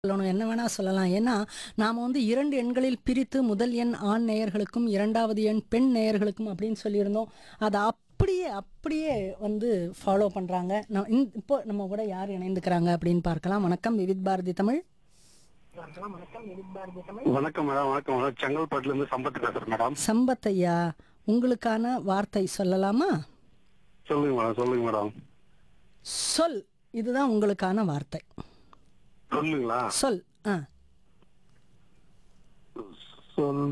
சொல்லணும் என்ன வேணா சொல்லலாம் ஏன்னா நாம் வந்து இரண்டு எண்களில் பிரித்து முதல் எண் ஆண் நேயர்களுக்கும் இரண்டாவது எண் பெண் நேயர்களுக்கும் அப்படின்னு சொல்லியிருந்தோம் அதை அப்படியே அப்படியே வந்து ஃபாலோ பண்ணுறாங்க நான் இந்த- இப்போ நம்ம கூட யார் இணைந்துக்கிறாங்க அப்படின்னு பார்க்கலாம் வணக்கம் விவித் பாரதி தமிழ் வணக்கம் மேடம் வணக்கம் மேடம் செங்கல்பட்டுல இருந்து சம்பத் பேசுறேன் மேடம் சம்பத் ஐயா உங்களுக்கான வார்த்தை சொல்லலாமா சொல்லுங்க மேடம் சொல்லுங்க மேடம் சொல் இதுதான் உங்களுக்கான வார்த்தை சொல்லுங்களா சொல் ஆ சொல்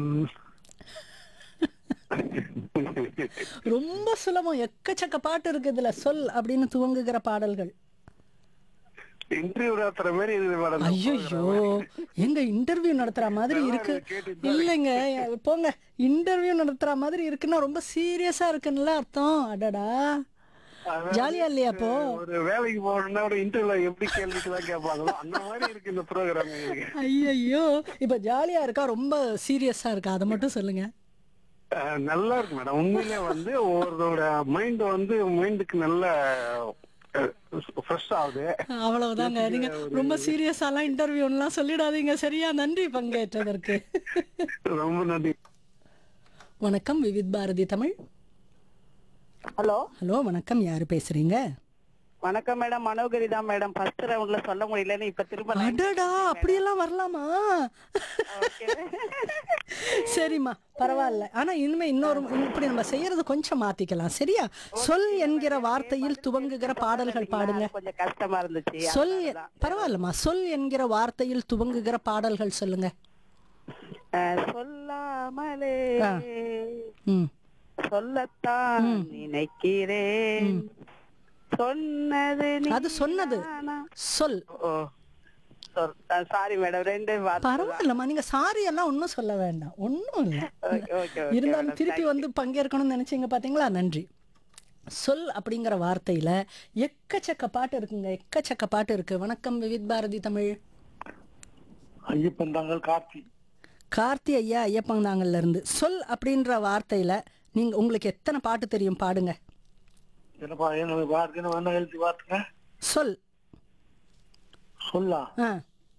ரொம்ப சுலபம் எக்கச்சக்க பாட்டு இருக்கு இதுல சொல் அப்படின்னு துவங்குகிற பாடல்கள் இன்டர்வியூ நடத்துற மாதிரி இருக்குது மேடம் ஐயோ எங்க இன்டர்வியூ நடத்துற மாதிரி இருக்கு இல்லைங்க போங்க இன்டர்வியூ நடத்துற மாதிரி இருக்குன்னா ரொம்ப சீரியஸா இருக்குன்னு அர்த்தம் அடடா ஜாலியா இல்லையா அப்போ ஒரு வேலைக்கு போகணும்னா ஒரு இன்டர்வியூல எப்படி கேள்விக்கு கேட்பாங்களோ அந்த மாதிரி இருக்கு இந்த ப்ரோக்ராம் ஐயோ இப்ப ஜாலியா இருக்கா ரொம்ப சீரியஸா இருக்கா அதை மட்டும் சொல்லுங்க நல்லா இருக்கு மேடம் உண்மையிலே வந்து ஒருத்தரோட மைண்ட் வந்து மைண்டுக்கு நல்ல ஃப்ரெஷ் ஆகுது அவ்வளவுதாங்க நீங்க ரொம்ப சீரியஸாலாம் இன்டர்வியூலாம் சொல்லிடாதீங்க சரியா நன்றி பங்கேற்றதற்கு ரொம்ப நன்றி வணக்கம் விவித் பாரதி தமிழ் ஹலோ ஹலோ வணக்கம் யாரு பேசுறீங்க வணக்கம் மேடம் மனோகரி தான் மேடம் ஃபர்ஸ்ட் ரவுண்ட்ல சொல்ல முடியலன்னு இப்ப திரும்ப line அடடா அப்படியெல்லாம் வரலாமா Okay. சரிம்மா பரவாயில்ல ஆனா இனிமே இன்னொரு இப்படி நம்ம செய்யறது கொஞ்சம் மாத்திக்கலாம் சரியா சொல் என்கிற வார்த்தையில் துவங்குகிற பாடல்கள் பாடுங்க கொஞ்சம் கஷ்டமா இருந்துச்சு சொல் பரவாயில்லம்மா சொல் என்கிற வார்த்தையில் துவங்குகிற பாடல்கள் சொல்லுங்க அஹ், சொல்லாமலே ம் சொல்லத்தான் நினைக்கிறேன் சொன்னது அது சொன்னது நீதானா? சொல் ஓ சாரி மேடம் ரெண்டு வார்த்தை பரவாயில்லம்மா நீங்க சாரி எல்லாம் ஒன்றும் சொல்ல வேண்டாம் ஒன்றும் இல்லை ஓகே ஓகே இருந்தாலும் திருப்பி வந்து பங்கேற்கணும்னு நினைச்சீங்க பாத்தீங்களா நன்றி சொல் அப்படிங்கிற வார்த்தையில எக்கச்சக்க பாட்டு இருக்குங்க எக்கச்சக்க பாட்டு இருக்கு வணக்கம் விவித் பாரதி தமிழ் ஐயப்பன் தாங்கள் கார்த்தி கார்த்தி ஐயா ஐயப்பந்தாங்கல்ல இருந்து சொல் அப்படின்ற வார்த்தையில நீங்க உங்களுக்கு எத்தனை பாட்டு தெரியும் பாடுங்க என்னப்பா என்ன வார்த்தை என்ன எழுதி வார்த்தைங்க சொல் சொல்லா ஆ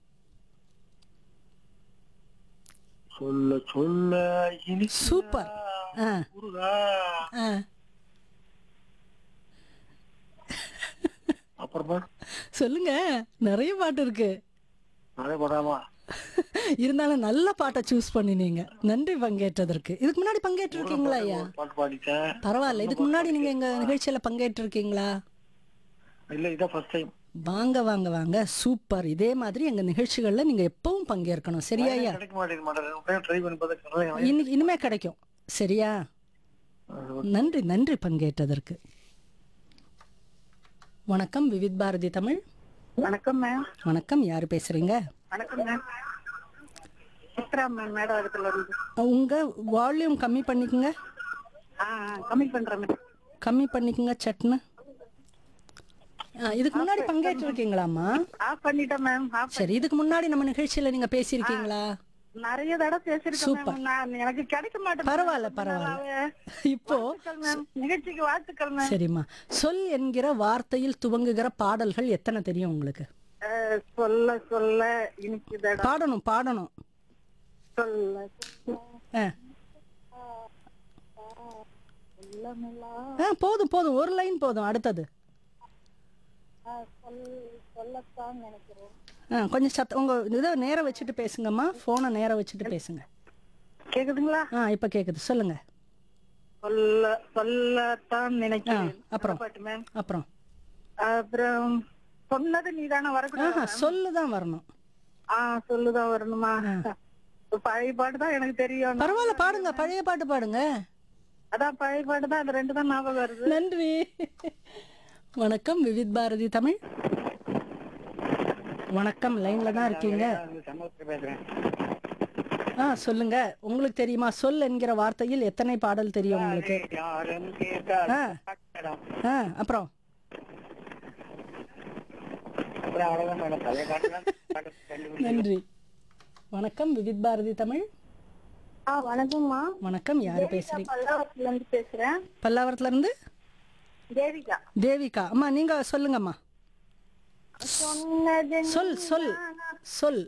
சொல்ல சொல்ல இனி சூப்பர் ஆ முருகா ஆ அப்புறமா சொல்லுங்க நிறைய பாட்டு இருக்கு அதே படாமா இருந்தாலும் நல்ல பாட்டை சூஸ் பண்ணினீங்க நன்றி பங்கேற்றதற்கு இதுக்கு முன்னாடி பங்கேற்று இருக்கீங்களா ஐயா பாட்டு பாடிட்டேன் பரவாயில்ல இதுக்கு முன்னாடி நீங்க எங்க நிகழ்ச்சியில பங்கேற்று இருக்கீங்களா இல்ல இதான் ஃபர்ஸ்ட் டைம் வாங்க வாங்க வாங்க சூப்பர் இதே மாதிரி எங்க நிகழ்ச்சிகள்ல நீங்க எப்பவும் பங்கேற்கணும் சரியா ஐயா கிடைக்க மாட்டேங்குது மாட்டேன் ட்ரை பண்ணி பார்த்தா இன்னைக்கு இனிமே கிடைக்கும் சரியா நன்றி நன்றி பங்கேற்றதற்கு வணக்கம் விவித் பாரதி தமிழ் வணக்கம் மேம் வணக்கம் யாரு பேசுறீங்க வணக்கம் மேம் சித்ரா மேம் மேடம் இடத்துல இருந்து உங்க வால்யூம் கம்மி பண்ணிக்கங்க ஆ கம்மி பண்றேன் மேம் கம்மி பண்ணிக்கங்க சட்னு ஆ, இதுக்கு முன்னாடி பங்கேற்று இருக்கீங்களாம்மா ஆஃப் பண்ணிட்டேன் மேம் ஆஃப் சரி இதுக்கு முன்னாடி நம்ம நிகழ்ச்சியில நீங்க பேசியிருக்கீங்களா நிறைய தடவை பேசிருக்கேன் மேம் நான் எனக்கு கிடைக்க மாட்டேன் பரவாயில்ல பரவாயில்ல இப்போ வாழ்த்துக்கள் மேம் நிகழ்ச்சிக்கு வாழ்த்துக்கள் மேம் சரிம்மா சொல் என்கிற வார்த்தையில் துவங்குகிற பாடல்கள் எத்தனை தெரியும் உங்களுக்கு அஹ், சொல்ல சொல்ல இனிக்குதடா பாடணும் பாடணும் சொல்ல ஆ. சொல்லமில்லா ஆ போதும் போதும் ஒரு லைன் போதும் அடுத்தது சொல் சொல்லத்தான் நினைக்கிறேன் ஆ கொஞ்சம் சத்த உங்க இதை நேரம் வச்சுட்டு பேசுங்கம்மா போனை நேரம் வச்சுட்டு பேசுங்க கேக்குதுங்களா ஆ இப்ப கேக்குது சொல்லுங்க சொல்ல சொல்லத்தான் நினைக்கிறேன் அப்புறம்? அந்த பாட்டு மேம் அப்புறம் அப்புறம் சொன்னது நீதானே வரக்கூடாது ஆஹா சொல்லு தான் வரணும் ஆ சொல்லுதான் வரணுமா பழைய பாட்டு தான் எனக்கு தெரியும் பரவாயில்ல பாடுங்க பழைய பாட்டு பாடுங்க அதான் பழைய பாட்டு தான் அது ரெண்டு தான் ஞாபகம் வருது நன்றி வணக்கம் விவித் பாரதி தமிழ் வணக்கம் லைன்ல தான் இருக்கீங்க பேசுறேன் ஆ சொல்லுங்க உங்களுக்கு தெரியுமா சொல் என்கிற வார்த்தையில் எத்தனை பாடல் தெரியும் உங்களுக்கு யாரும் கேட்டால் ஆ கட்டடம். ஆ அப்புறம் அப்புறம் அவ்வளவுதான் மேடம் பழைய பாட்டு தான் பாட்டு கண்டுபிடிச்சு. நன்றி வணக்கம் விவித் பாரதி தமிழ் ஆ வணக்கம்மா வணக்கம் யாரு பேசுறீங்க பல்லாவரத்துல இருந்து பேசுறேன் பல்லாவரத்துல இருந்து தேவிகா தேவிகா அம்மா நீங்க சொல்லுங்கம்மா சொன்னது சொல் சொல் சொல்